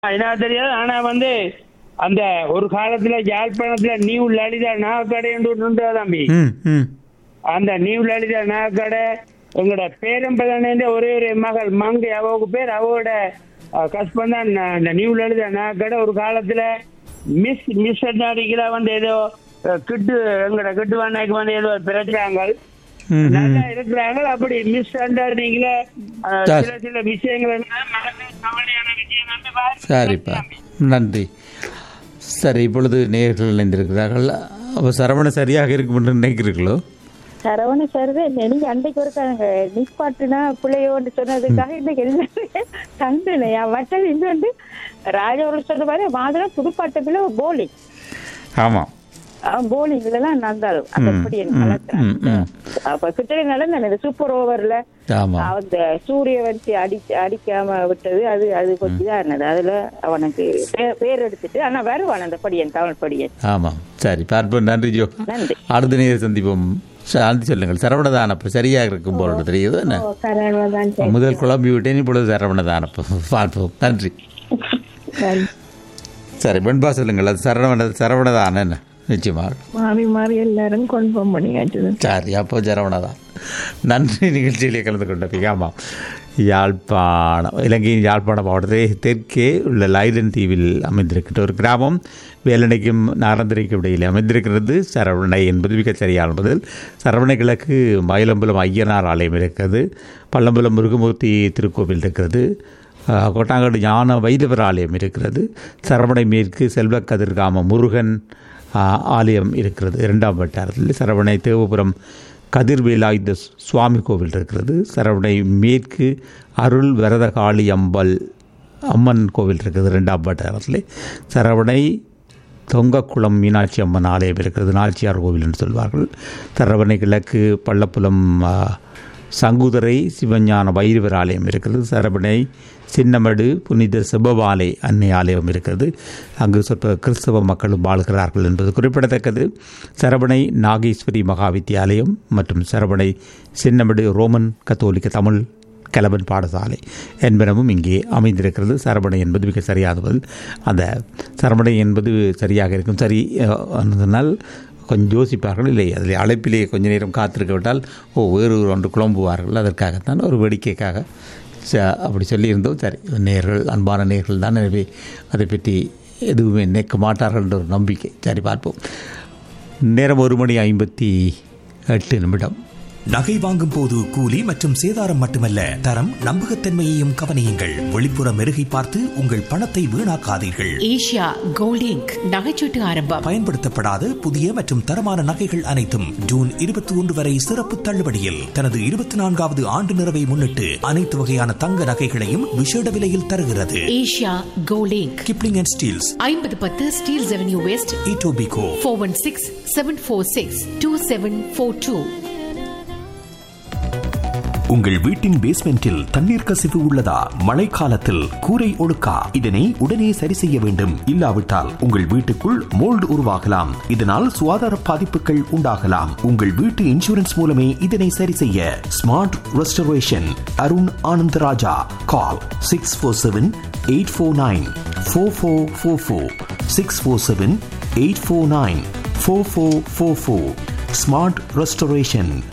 என்ன தெரியாது ஆனா வந்து அந்த ஒரு காலத்துல யாழ்ப்பாணத்துல நியூ லலிதா நாகக்கடை உண்டு தம்பி ம் ம் அந்த நியூ லலிதா நாகக்கடை எங்களோட பேரம்பதானே ஒரே ஒரு மகள் மங்கை அவக்கு பேர் அவரோட கஸ்பம் தான் அந்த நியூ லலிதா நாகக்கடை ஒரு காலத்துல மிஸ் மிஸ் அடிக்கிறா வந்து ஏதோ அஹ், கிட்டு எங்களோட கிட்டு வானாக்கு வந்து ஏதோ பிரச்சாங்க ம், ம். நல்லா இருக்கிறாங்க அப்படி மிஸ் அண்டர்ஸ்டாண்டிங்ல சரி. சில சில விஷயங்கள் எல்லாம் மனசு கவலையான விஷயம் வந்து பாரு. சரிப்பா நன்றி சரி இப்பொழுது நேர்கள் இணைந்திருக்கிறார்கள் அப்போ சரவண சரியாக இருக்கும் என்று நினைக்கிறீர்களோ சரவண சார்வே நீங்க அன்றைக்கு ஒருக்காங்க நிப்பாட்டுனா பிள்ளையோன்னு சொன்னதுக்காக இன்னைக்கு எல்லாரும் தந்தனையா மற்றது இது வந்து ராஜாவோட சொன்ன மாதிரி மாதிரம் துடுப்பாட்டத்துல போலிங் ஆமாம் போலிங் இதெல்லாம் நடந்தாலும் அந்த அப்படி எனக்கு ம், கலக்குறாங்க. ம், ம். அப்ப கிட்டே நடந்த இந்த சூப்பர் ஓவர்ல ஆமாம் அந்த சூரிய வச்சு அடிச்சு அடிக்காம விட்டது அது அது கொஞ்சம் இதா இருந்தது அதுல அவனுக்கு பே- பேர் எடுத்துட்டு ஆனா வருவான் அந்த படியன் தமிழ் படியன் ஆமாம் சரி பார்ப்போம் நன்றி ஜோ நன்றி அடுத்த நேரம் சந்திப்போம் சாந்தி சொல்லுங்கள் சரவணதானப்பு சரியாக இருக்கும் போல தெரியுது என்ன சரவணன் தான் சரி. முதல் குழம்பி விட்டேன் இப்பொழுது சரவணதானப்பு பார்ப்போம் நன்றி நன்றி. சரி வெண்பா சொல்லுங்கள் அது சரவண சரவணதான என்ன நிச்சயமாக மாறி மாறி எல்லாரும் கன்ஃபார்ம் பண்ணியாச்சு சரி அப்போ சரவணதான் நன்றி நிகழ்ச்சியிலே கலந்து கொண்டது ஆமாம் யாழ்ப்பாணம் இலங்கையின் யாழ்ப்பாணம் மாவட்டத்தை தெற்கே உள்ள லைடன் தீவில் அமைந்திருக்கின்ற ஒரு கிராமம் வேலனைக்கும் நாரந்தரைக்கும் இடையில் அமைந்திருக்கிறது சரவணை என்பது மிகச் சரியான பதில் சரவணை கிழக்கு மயிலம்பலம் ஐயனார் ஆலயம் இருக்கிறது பள்ளம்பலம் முருகமூர்த்தி திருக்கோவில் இருக்கிறது அஹ், கொட்டாங்காடு ஞான வைரவர் ஆலயம் இருக்கிறது சரவணை மேற்கு செல்வக்கதிர்காம முருகன் ஆஹ், ஆலயம் இருக்கிறது இரண்டாம் வட்டாரத்தில் சரவணை தேவபுரம் கதிர்வேலாயுத சுவாமி கோவில் இருக்கிறது சரவணை மேற்கு அருள் வரதகாளி அம்பல் அம்மன் கோவில் இருக்கிறது ரெண்டாம் வட்டாரத்தில் சரவணை தொங்கக்குளம் மீனாட்சி அம்மன் ஆலயம் இருக்கிறது நாச்சியார் கோவில் என்று சொல்வார்கள் சரவணை கிழக்கு பள்ளப்புலம் ஆ, சங்குதுரை சிவஞான வைரவர் ஆலயம் இருக்கிறது சரவணை சின்னமடு புனித சிவபாலை அன்னை ஆலயம் இருக்கிறது அங்கு சொற்ப கிறிஸ்தவ மக்களும் வாழ்கிறார்கள் என்பது குறிப்பிடத்தக்கது சரவணை நாகேஸ்வரி மகா வித்தியாலயம் மற்றும் சரவணை சின்னமடு ரோமன் கத்தோலிக்க தமிழ் கலவன் பாடசாலை என்பனவும் இங்கே அமைந்திருக்கிறது சரவணை என்பது மிக சரியான பதில் அந்த சரவணை என்பது சரியாக இருக்கும் சரி அஹ், சொன்னால் கொஞ்சம் யோசிப்பார்கள் இல்லை அதில் அழைப்பிலே கொஞ்ச நேரம் காத்திருக்க விட்டால் ஓ வேறு ஒரு ஒன்று குழம்புவார்கள் அதற்காகத்தான் ஒரு வேடிக்கைக்காக ச அப்படி சொல்லியிருந்தோம் சரி நேர்கள் அன்பான நேர்கள் தான் எனவே அதை பற்றி எதுவுமே நினைக்க மாட்டார்கள் என்ற ஒரு நம்பிக்கை சரி பார்ப்போம் நேரம் ஒரு மணி ஐம்பத்தி எட்டு நிமிடம் நகை வாங்கும் போது கூலி மற்றும் சேதாரம் மட்டுமல்ல தரம் நம்பகத்தன்மையையும் கவனியுங்கள் வெளிப்புற மெருகை பார்த்து உங்கள் பணத்தை வீணாக்காதீர்கள் ஏஷியா கோல்ட் இங்க் நகைச்சீட்டு ஆரம்பம் பயன்படுத்தப்படாத புதிய மற்றும் தரமான நகைகள் அனைத்தும் ஜூன் இருபத்தி ஒன்று வரை சிறப்பு தள்ளுபடியில் தனது இருபத்தி நான்காவது ஆண்டு நிறைவை முன்னிட்டு அனைத்து வகையான தங்க நகைகளையும் விசேட விலையில் தருகிறது Asia gold inc Kipling and Steeles ஐம்பது பத்து Steeles avenue west Etobicoke four one six seven four six two seven four two உங்கள் வீட்டின் பேஸ்மெண்டில் தண்ணீர் கசிவு உள்ளதா மழைக்காலத்தில் கூரை ஒழுக்கா இதனை உடனே சரி செய்ய வேண்டும் இல்லாவிட்டால் உங்கள் வீட்டுக்குள் மோல்டு உருவாகலாம் இதனால் சுகாதார பாதிப்புகள் உண்டாகலாம் உங்கள் வீட்டு இன்சூரன்ஸ் மூலமே இதனை சரி செய்ய smart restoration Arun Anandaraja call six four seven eight four nine four four four four six four seven eight four nine four four four four smart restoration